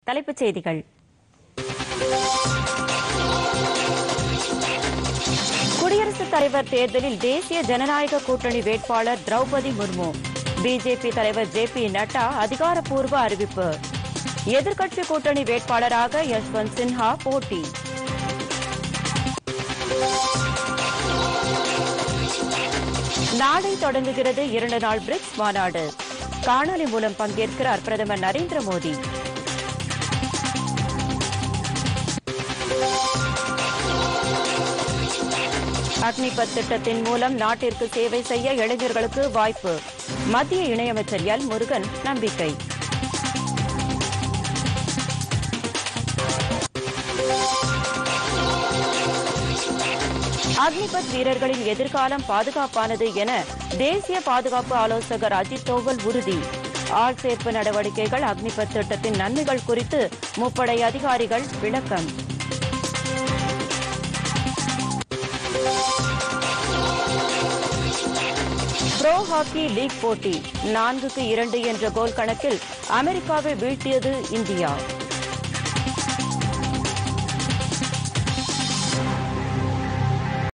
தலைப்புச் செய்திகள் குடியரசுத் தலைவர் தேர்தலில் தேசிய ஜனநாயக கூட்டணி வேட்பாளர் திரௌபதி முர்மு பிஜேபி தலைவர் ஜே பி நட்டா அதிகாரப்பூர்வ அறிவிப்பு எதிர்க்கட்சி கூட்டணி வேட்பாளராக யஷ்வந்த் சின்ஹா போட்டி நாளை தொடங்குகிறது இரண்டு நாள் பிரிக்ஸ் மாநாடு காணொலி மூலம் பங்கேற்கிறார் பிரதமர் நரேந்திர மோடி அக்னிபத் திட்டத்தின் மூலம் நாட்டிற்கு சேவை செய்ய இளைஞர்களுக்கு வாய்ப்பு மத்திய இணையமைச்சர் எல் முருகன் நம்பிக்கை அக்னிபத் வீரர்களின் எதிர்காலம் பாதுகாப்பானது என தேசிய பாதுகாப்பு ஆலோசகர் அஜித் தோவல் உறுதி ஆள் சேர்ப்பு நடவடிக்கைகள் அக்னிபத் திட்டத்தின் நன்மைகள் குறித்து முப்படை அதிகாரிகள் விளக்கம் ப்ரோ ஹாக்கி லீக் போட்டி நான்குக்கு இரண்டு என்ற கோல் கணக்கில் அமெரிக்காவை வீழ்த்தியது இந்தியா